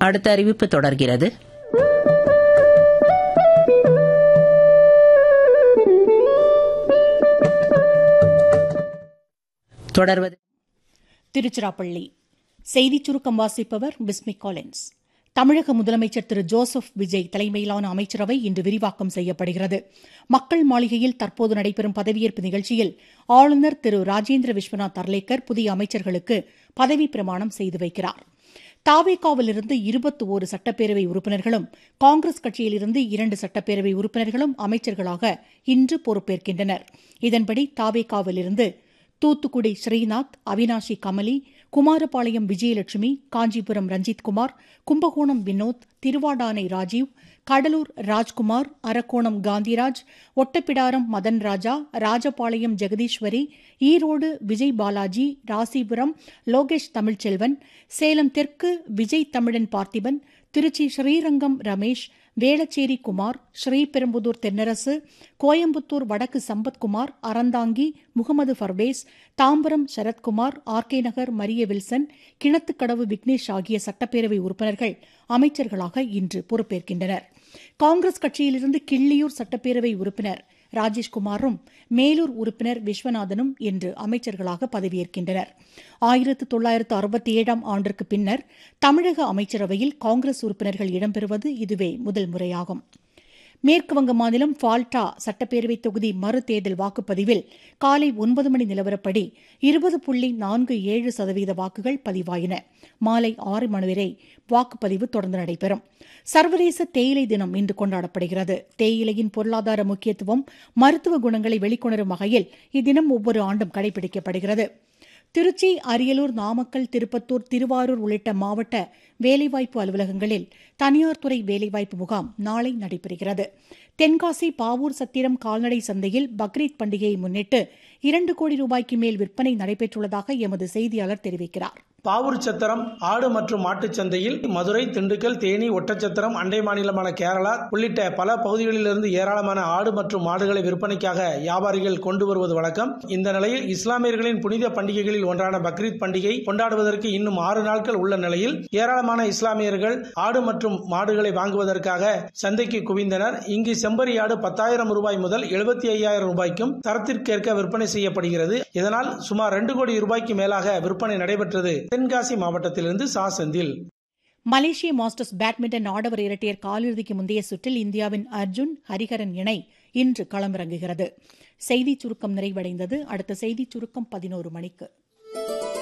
அடுத்த அறிவிப்பு தொடர்கிறது தொடர்வது திருச்சிராப்பள்ளி செய்திச் சுருக்கம் வாசிப்பவர் பிஸ்மி காலின்ஸ் தமிழக முதலமைச்சர் திரு ஜோசப் விஜய் தலைமையிலான அமைச்சரவை இன்று விரிவாக்கம் செய்யப்படுகிறது மக்கள் மாளிகையில் தற்போது நடைபெறும் பதவியேற்பு நிகழ்ச்சியில் ஆளுநர் திரு ராஜேந்திர விஸ்வநாத் அர்லேக்கர் புதிய அமைச்சர்களுக்கு பதவி பிரமாணம் செய்து வைக்கிறார் தாவேகாவிலிருந்து இருபத்தி ஓரு சட்டப்பேரவை உறுப்பினர்களும் காங்கிரஸ் கட்சியிலிருந்து இரண்டு சட்டப்பேரவை உறுப்பினர்களும் அமைச்சர்களாக இன்று பொறுப்பேற்கின்றனர் இதன்படி தாவேகாவிலிருந்து தூத்துக்குடி ஸ்ரீநாத் அவினாஷி கமலி குமாரபாளையம் விஜயலட்சுமி காஞ்சிபுரம் ரஞ்சித்குமார் கும்பகோணம் வினோத் திருவாடானை ராஜீவ் கடலூர் ராஜ்குமார் அரக்கோணம் காந்திராஜ் ஒட்டப்பிடாரம் மதன் ராஜா ராஜபாளையம் ஜெகதீஸ்வரி ஈரோடு விஜய் பாலாஜி ராசிபுரம் லோகேஷ் தமிழ்ச்செல்வன் சேலம் தெற்கு விஜய் தமிழன் பார்த்திபன் திருச்சி ஸ்ரீரங்கம் ரமேஷ் வேளச்சேரி குமார் ஸ்ரீபெரும்புதூர் தென்னரசு கோயம்புத்தூர் வடக்கு Sampathkumar Aranthangi Mohammed Farvez Tambaram Sarathkumar RK Nagar Maria Wilson Kinathukadavu Vignesh ஆகிய சட்டப்பேரவை உறுப்பினர்கள் அமைச்சர்களாக இன்று பொறுப்பேற்கின்றனர் காங்கிரஸ் கட்சியிலிருந்து கிள்ளியூர் சட்டப்பேரவை உறுப்பினர் ராஜேஷ்குமாரும் மேலூர் உறுப்பினர் விஸ்வநாதனும் இன்று அமைச்சர்களாக பதவியேற்கின்றனர் ஆயிரத்து தொள்ளாயிரத்து அறுபத்தி ஏழாம் ஆண்டிற்கு பின்னர் தமிழக அமைச்சரவையில் காங்கிரஸ் உறுப்பினர்கள் இடம்பெறுவது இதுவே முதல் முறையாகும் மேற்குவங்க மாநிலம் ஃபால்டா சட்டப்பேரவை தொகுதி மறுதேர்தல் வாக்குப்பதிவில் காலை ஒன்பது மணி நிலவரப்படி இருபது புள்ளி நான்கு ஏழு சதவீத வாக்குகள் பதிவாயின மாலை ஆறு மணி வரை வாக்குப்பதிவு தொடர்ந்து நடைபெறும் சர்வதேச தேயிலை தினம் இன்று கொண்டாடப்படுகிறது தேயிலையின் பொருளாதார முக்கியத்துவம் மருத்துவ குணங்களை வெளிக்கொணரும் வகையில் இத்தினம் ஒவ்வொரு ஆண்டும் கடைபிடிக்கப்படுகிறது திருச்சி அரியலூர் நாமக்கல் திருப்பத்தூர் திருவாரூர் உள்ளிட்ட மாவட்ட வேலைவாய்ப்பு அலுவலகங்களில் தனியார் துறை வேலைவாய்ப்பு முகாம் நாளை நடைபெறுகிறது தென்காசி பாவூர் சத்திரம் கால்நடை சந்தையில் பக்ரீத் பண்டிகையை முன்னிட்டு இரண்டு கோடி ரூபாய்க்கு மேல் விற்பனை நடைபெற்றுள்ளதாக எமது செய்தியாளர் தெரிவிக்கிறார் பாவூர் சத்திரம் ஆடு மற்றும் மாட்டுச் சந்தையில் மதுரை திண்டுக்கல் தேனி ஒட்டச்சத்திரம் அண்டை மாநிலமான கேரளா உள்ளிட்ட பல பகுதிகளிலிருந்து ஏராளமான ஆடு மற்றும் மாடுகளை விற்பனைக்காக வியாபாரிகள் கொண்டு வருவது வழக்கம் இந்த நிலையில் இஸ்லாமியர்களின் புனித பண்டிகைகளில் ஒன்றான பக்ரீத் பண்டிகை கொண்டாடுவதற்கு இன்னும் ஆறு நாட்கள் உள்ள நிலையில் ஏராளமான இஸ்லாமியர்கள் ஆடு மற்றும் மாடுகளை வாங்குவதற்காக சந்தைக்கு குவிந்தனர் இங்கு செம்பரி ஆடு பத்தாயிரம் ரூபாய் முதல் எழுபத்தி ஐயாயிரம் ரூபாய்க்கும் தரத்திற்கேற்க விற்பனை செய்யப்படுகிறது இதனால் சுமார் ரெண்டு கோடி ரூபாய்க்கு மேலாக விற்பனை நடைபெற்றது தென்காசி மாவட்டத்திலிருந்து சா செந்தில் மலேசிய மாஸ்டர்ஸ் பேட்மிண்டன் ஆடவர் இரட்டையர் காலிறுதிக்கு முந்தைய சுற்றில் இந்தியாவின் அர்ஜுன் ஹரிஹரன் இணை இன்று களமிறங்குகிறது செய்திச் சுருக்கம் நிறைவடைந்தது அடுத்த செய்திச் சுருக்கம் பதினோரு மணிக்கு